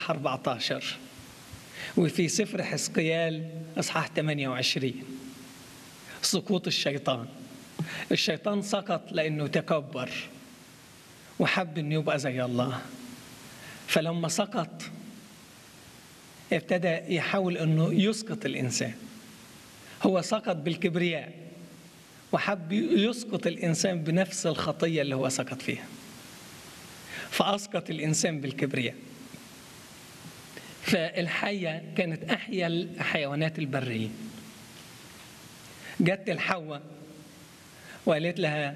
14 وفي سفر حسقيال اصحاح 28 سقوط الشيطان الشيطان سقط لانه تكبر وحب انه يبقى زي الله فلما سقط ابتدى يحاول انه يسقط الانسان هو سقط بالكبرياء وحب يسقط الانسان بنفس الخطيه اللي هو سقط فيها فاسقط الانسان بالكبرياء فالحيه كانت احيا الحيوانات البريه جت الحواء وقالت لها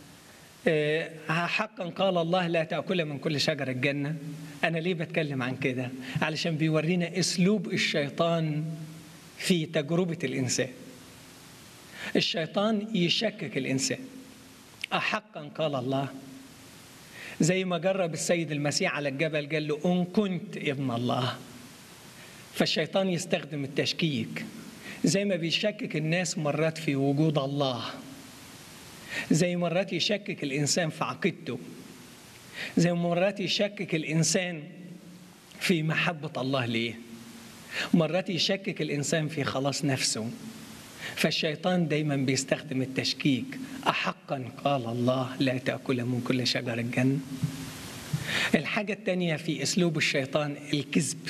حقا قال الله لا تأكل من كل شجر الجنة أنا ليه بتكلم عن كده علشان بيورينا أسلوب الشيطان في تجربة الإنسان الشيطان يشكك الإنسان أحقا قال الله زي ما جرب السيد المسيح على الجبل قال له إن كنت ابن الله فالشيطان يستخدم التشكيك زي ما بيشكك الناس مرات في وجود الله زي مرات يشكك الإنسان في عقيدته زي مرات يشكك الإنسان في محبة الله ليه مرات يشكك الإنسان في خلاص نفسه فالشيطان دايما بيستخدم التشكيك أحقا قال الله لا تأكل من كل شجر الجنة الحاجة الثانية في أسلوب الشيطان الكذب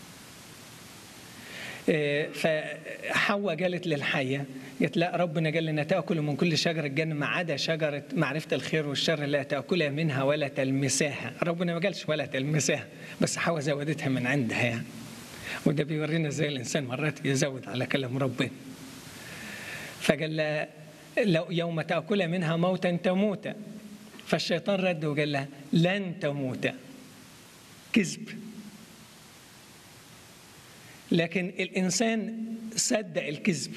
فحواء قالت للحية قالت لا ربنا قال لنا تأكل من كل شجرة الجنة ما عدا شجرة معرفة الخير والشر لا تأكلها منها ولا تلمساها ربنا ما قالش ولا تلمساها بس حواء زودتها من عندها يعني وده بيورينا ازاي الإنسان مرات يزود على كلام ربنا فقال لها لو يوم تأكل منها موتا تموت فالشيطان رد وقال لها لن تموت كذب لكن الإنسان صدق الكذب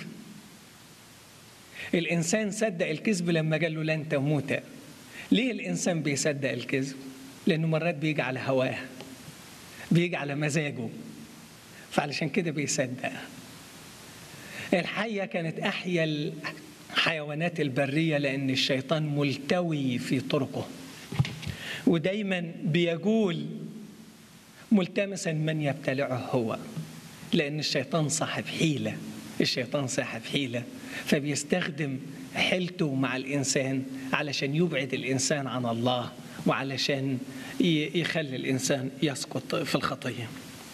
الإنسان صدق الكذب لما قال له لن تموت ليه الإنسان بيصدق الكذب؟ لأنه مرات بيجي على هواه بيجي على مزاجه فعلشان كده بيصدق الحية كانت أحيا الحيوانات البرية لأن الشيطان ملتوي في طرقه ودايما بيقول ملتمسا من يبتلعه هو لأن الشيطان صاحب حيلة الشيطان صاحب حيلة فبيستخدم حيلته مع الإنسان علشان يبعد الإنسان عن الله وعلشان يخلي الإنسان يسقط في الخطية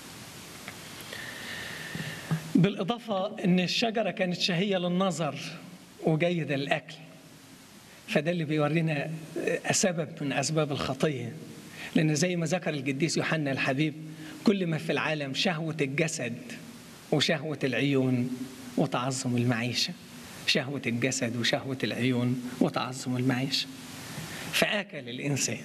بالإضافة أن الشجرة كانت شهية للنظر وجيدة للأكل فده اللي بيورينا سبب من أسباب الخطية لأن زي ما ذكر القديس يوحنا الحبيب كل ما في العالم شهوة الجسد وشهوة العيون وتعظم المعيشة شهوة الجسد وشهوة العيون وتعظم المعيشة فأكل الإنسان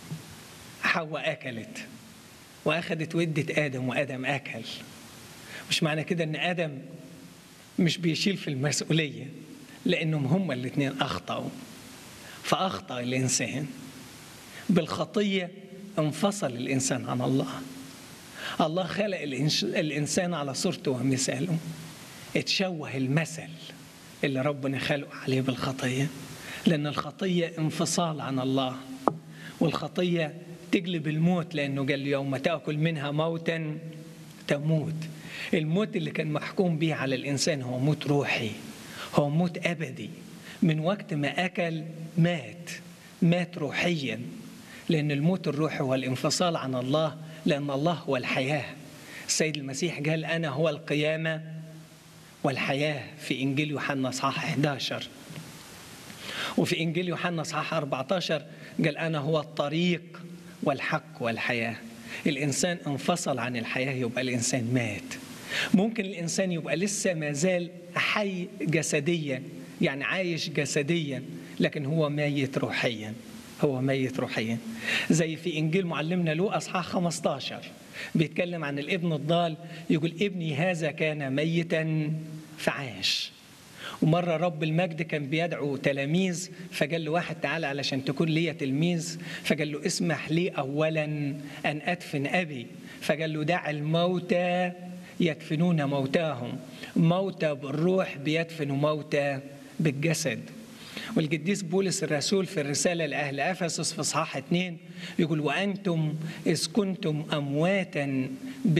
حواء أكلت وأخذت ودة آدم وآدم أكل مش معنى كده إن آدم مش بيشيل في المسؤولية لأنهم هما الاثنين أخطأوا فأخطأ الإنسان بالخطية انفصل الإنسان عن الله الله خلق الإنسان على صورته ومثاله اتشوه المثل اللي ربنا خلقه عليه بالخطية لأن الخطية انفصال عن الله والخطية تجلب الموت لأنه قال يوم تأكل منها موتا تموت الموت اللي كان محكوم به على الإنسان هو موت روحي هو موت أبدي من وقت ما أكل مات مات روحيا لأن الموت الروحي هو الانفصال عن الله لأن الله هو الحياة السيد المسيح قال أنا هو القيامة والحياة في إنجيل يوحنا إصحاح 11 وفي إنجيل يوحنا إصحاح 14 قال أنا هو الطريق والحق والحياة الإنسان انفصل عن الحياة يبقى الإنسان مات ممكن الإنسان يبقى لسه ما زال حي جسديا يعني عايش جسديا لكن هو ميت روحيا هو ميت روحيا زي في انجيل معلمنا لوقا اصحاح 15 بيتكلم عن الابن الضال يقول ابني هذا كان ميتا فعاش ومرة رب المجد كان بيدعو تلاميذ فقال له واحد تعالى علشان تكون لي تلميذ فقال له اسمح لي أولا أن أدفن أبي فقال له دع الموتى يدفنون موتاهم موتى بالروح بيدفنوا موتى بالجسد والقديس بولس الرسول في الرسالة لأهل أفسس في إصحاح 2 يقول وأنتم إذ كنتم أمواتا